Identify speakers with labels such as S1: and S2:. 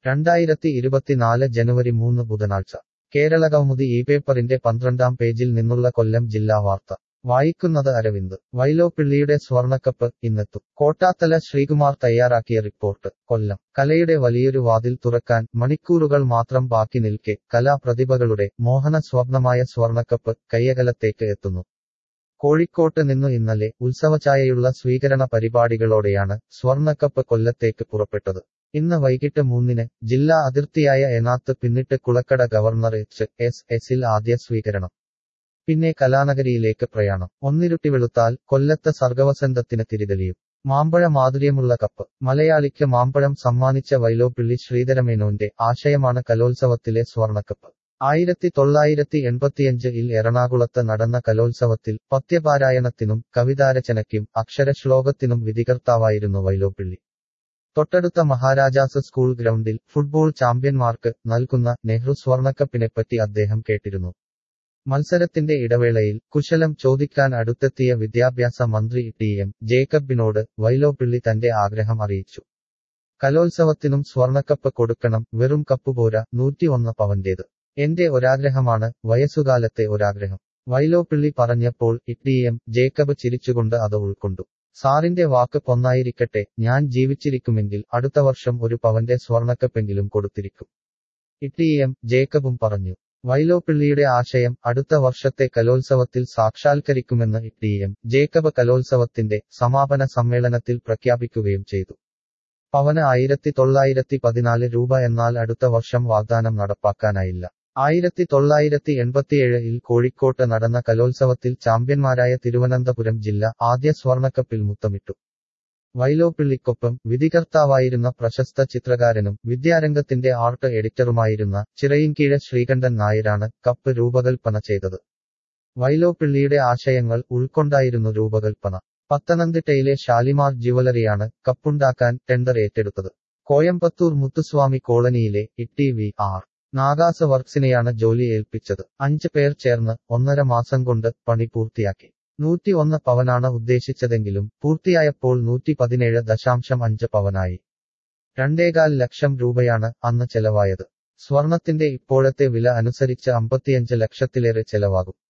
S1: രണ്ടായിരത്തി ഇരുപത്തിനാല് ജനുവരി മൂന്ന് ബുധനാഴ്ച കേരളകൗമുദി ഈ പേപ്പറിന്റെ പന്ത്രണ്ടാം പേജിൽ നിന്നുള്ള കൊല്ലം ജില്ലാ വാർത്ത വായിക്കുന്നത് അരവിന്ദ് വൈലോപ്പിള്ളിയുടെ സ്വർണക്കപ്പ് ഇന്നെത്തും കോട്ടാത്തല ശ്രീകുമാർ തയ്യാറാക്കിയ റിപ്പോർട്ട് കൊല്ലം കലയുടെ വലിയൊരു വാതിൽ തുറക്കാൻ മണിക്കൂറുകൾ മാത്രം ബാക്കി നിൽക്കെ കലാപ്രതിഭകളുടെ മോഹന സ്വപ്നമായ സ്വർണക്കപ്പ് കയ്യകലത്തേക്ക് എത്തുന്നു കോഴിക്കോട്ട് നിന്നു ഇന്നലെ ഉത്സവചായയുള്ള സ്വീകരണ പരിപാടികളോടെയാണ് സ്വർണക്കപ്പ് കൊല്ലത്തേക്ക് പുറപ്പെട്ടത് ഇന്ന് വൈകിട്ട് മൂന്നിന് ജില്ലാ അതിർത്തിയായ എനാത്ത് പിന്നിട്ട് കുളക്കട ഗവർണർ എച്ച് എസ് എസിൽ ആദ്യ സ്വീകരണം പിന്നെ കലാനഗരിയിലേക്ക് പ്രയാണം ഒന്നിരുട്ടി വെളുത്താൽ കൊല്ലത്ത് സർഗവസന്തത്തിന് തിരിതെളിയും മാമ്പഴ മാധുര്യമുള്ള കപ്പ് മലയാളിക്ക് മാമ്പഴം സമ്മാനിച്ച വൈലോപ്പിള്ളി ശ്രീധരമേനോന്റെ ആശയമാണ് കലോത്സവത്തിലെ സ്വർണക്കപ്പ് ആയിരത്തി തൊള്ളായിരത്തി എൺപത്തിയഞ്ചിൽ എറണാകുളത്ത് നടന്ന കലോത്സവത്തിൽ പദ്യപാരായണത്തിനും കവിതാരചനയ്ക്കും അക്ഷരശ്ലോകത്തിനും വിധികർത്താവായിരുന്നു വൈലോപ്പിള്ളി തൊട്ടടുത്ത മഹാരാജാസ് സ്കൂൾ ഗ്രൗണ്ടിൽ ഫുട്ബോൾ ചാമ്പ്യന്മാർക്ക് നൽകുന്ന നെഹ്റു സ്വർണക്കപ്പിനെപ്പറ്റി അദ്ദേഹം കേട്ടിരുന്നു മത്സരത്തിന്റെ ഇടവേളയിൽ കുശലം ചോദിക്കാൻ അടുത്തെത്തിയ വിദ്യാഭ്യാസ മന്ത്രി ടി എം ജേക്കബിനോട് വൈലോപ്പിള്ളി തന്റെ ആഗ്രഹം അറിയിച്ചു കലോത്സവത്തിനും സ്വർണക്കപ്പ് കൊടുക്കണം വെറും കപ്പ് പോരാ നൂറ്റിയൊന്ന് പവന്റേത് എന്റെ ഒരാഗ്രഹമാണ് വയസ്സുകാലത്തെ ഒരാഗ്രഹം വൈലോപ്പിള്ളി പറഞ്ഞപ്പോൾ ടി എം ജേക്കബ് ചിരിച്ചുകൊണ്ട് അത് ഉൾക്കൊണ്ടു സാറിന്റെ വാക്ക് പൊന്നായിരിക്കട്ടെ ഞാൻ ജീവിച്ചിരിക്കുമെങ്കിൽ അടുത്ത വർഷം ഒരു പവന്റെ സ്വർണക്കപ്പെങ്കിലും കൊടുത്തിരിക്കും ടി എം ജേക്കബും പറഞ്ഞു വൈലോപ്പിള്ളിയുടെ ആശയം അടുത്ത വർഷത്തെ കലോത്സവത്തിൽ സാക്ഷാത്കരിക്കുമെന്ന് ടി എം ജേക്കബ് കലോത്സവത്തിന്റെ സമാപന സമ്മേളനത്തിൽ പ്രഖ്യാപിക്കുകയും ചെയ്തു പവന് ആയിരത്തി തൊള്ളായിരത്തി പതിനാല് രൂപ എന്നാൽ അടുത്ത വർഷം വാഗ്ദാനം നടപ്പാക്കാനായില്ല ആയിരത്തി തൊള്ളായിരത്തി എൺപത്തിയേഴിൽ കോഴിക്കോട്ട് നടന്ന കലോത്സവത്തിൽ ചാമ്പ്യന്മാരായ തിരുവനന്തപുരം ജില്ല ആദ്യ സ്വർണക്കപ്പിൽ മുത്തമിട്ടു വൈലോപ്പിള്ളിക്കൊപ്പം വിധികർത്താവായിരുന്ന പ്രശസ്ത ചിത്രകാരനും വിദ്യാരംഗത്തിന്റെ ആർട്ട് എഡിറ്ററുമായിരുന്ന ചിറയിൻകീഴ ശ്രീകണ്ഠൻ നായരാണ് കപ്പ് രൂപകൽപ്പന ചെയ്തത് വൈലോപ്പിള്ളിയുടെ ആശയങ്ങൾ ഉൾക്കൊണ്ടായിരുന്നു രൂപകൽപ്പന പത്തനംതിട്ടയിലെ ഷാലിമാർ ജ്വല്ലറിയാണ് കപ്പുണ്ടാക്കാൻ ടെൻഡർ ഏറ്റെടുത്തത് കോയമ്പത്തൂർ മുത്തുസ്വാമി കോളനിയിലെ ഇട്ടി വി ആർ നാഗാസ വർക്സിനെയാണ് ജോലി ഏൽപ്പിച്ചത് അഞ്ച് പേർ ചേർന്ന് ഒന്നര മാസം കൊണ്ട് പണി പൂർത്തിയാക്കി നൂറ്റി ഒന്ന് പവനാണ് ഉദ്ദേശിച്ചതെങ്കിലും പൂർത്തിയായപ്പോൾ നൂറ്റി പതിനേഴ് ദശാംശം അഞ്ച് പവനായി രണ്ടേകാൽ ലക്ഷം രൂപയാണ് അന്ന് ചെലവായത് സ്വർണത്തിന്റെ ഇപ്പോഴത്തെ വില അനുസരിച്ച് അമ്പത്തിയഞ്ച് ലക്ഷത്തിലേറെ ചെലവാകും